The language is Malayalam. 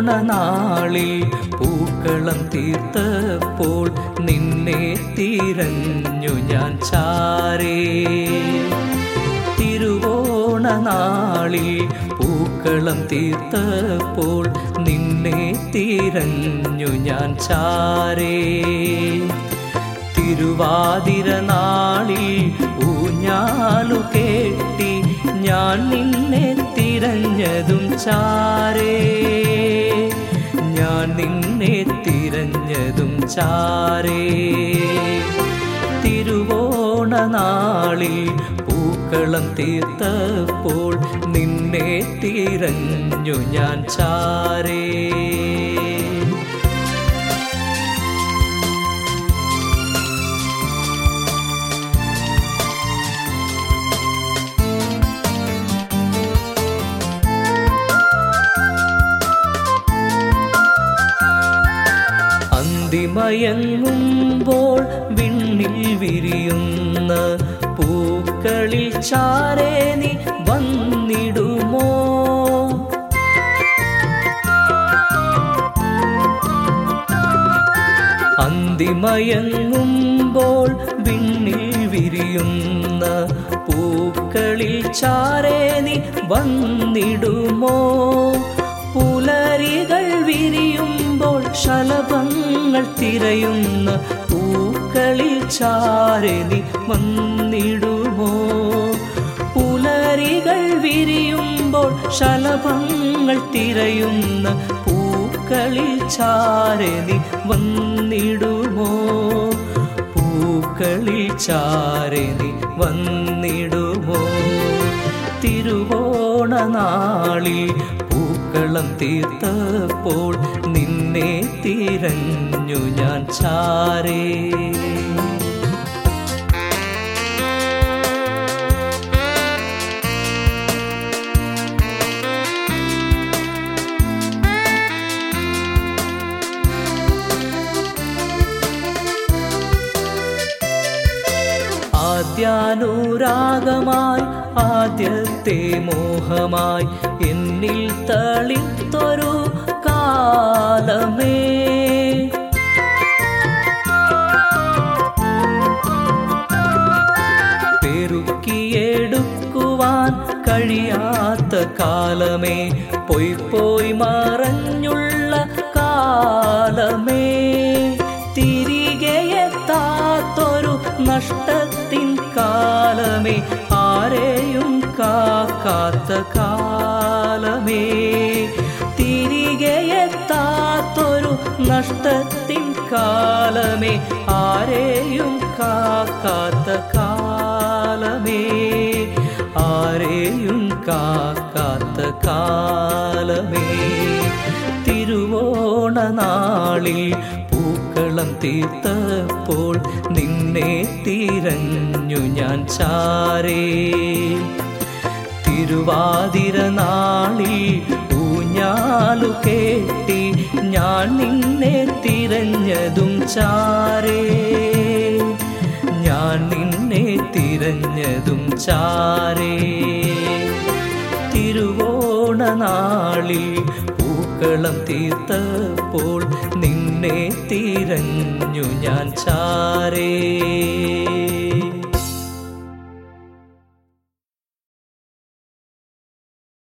തിരുവോണനാളിൽ പൂക്കളം തീർത്തപ്പോൾ നിന്നെ തിരഞ്ഞു ഞാൻ ചാരേ തിരുവോണനാളിൽ പൂക്കളം തീർത്തപ്പോൾ നിന്നെ തിരഞ്ഞു ഞാൻ ചാരേ തിരുവാതിര നാളിൽ ഊഞ്ഞാലു കേട്ടി ഞാൻ നിന്നെ തിരഞ്ഞതും ചാരേ ഞാൻ നിന്നെ തിരഞ്ഞതും ചാരേ തിരുവോണനാളിൽ പൂക്കളം തീർത്തപ്പോൾ നിന്നെ തിരഞ്ഞു ഞാൻ ചാരേ അന്തിമയങ്ങുമ്പോൾ വിണ്ണിൽ വിരിയുന്ന പൂക്കളിൽ ചാരേ നീ വന്നിടുമോ അന്തിമയങ്ങുമ്പോൾ വിണ്ണിൽ വിരിയുന്ന പൂക്കളിൽ ചാരേ നീ വന്നിടുമോ പുലരികൾ വിരിയുമ്പോൾ ശലഭങ്ങൾ തിരയുന്ന പൂക്കളിൽ ചാരേ നീ വന്നിടുമോ പുലരികൾ വിരിയുമ്പോൾ ശലഭങ്ങൾ തിരയുന്ന പൂക്കളിൽ ചാരേ നീ വന്നിടുമോ പൂക്കളിൽ ചാരേ നീ വന്നിടുമോ തിരുവോണനാളിൽ പൂക്കളം തീർത്തപ്പോൾ നിന്നെ തിരഞ്ഞു ഞാൻ ചാരേ ആദ്യാനുരാഗമായി ആദ്യത്തെ മോഹമായി എന്നിൽ തളിത്തൊരു കാലമേ പെരുക്കിയെടുക്കുവാൻ കഴിയാത്ത കാലമേ പോയി പോയി മറഞ്ഞുള്ള കാലമേ തിരികെ എത്താത്തൊരു നഷ്ടത്തിൻ കാലമേ ആരെയും കാക്കാത്ത കാലമേ തിരികെ എത്താത്തൊരു നഷ്ടത്തിൻ കാലമേ ആരെയും കാക്കാത്ത കാലമേ ആരെയും കാക്കാത്ത കാലമേ തിരുവോണനാളിൽ പൂക്കളം തീർത്തപ്പോൾ നിന്നെ തിരഞ്ഞു ഞാൻ ചാരേ തിരുവാതിര നാളിൽ ഊഞ്ഞാലു കേട്ടി ഞാൻ നിന്നെ തിരഞ്ഞതും ചാരേ ഞാൻ നിന്നെ തിരഞ്ഞതും ചാരേ തിരുവോണനാളിൽ പൂക്കളം തീർത്തപ്പോൾ നിന്നെ തിരഞ്ഞു ഞാൻ ചാരേ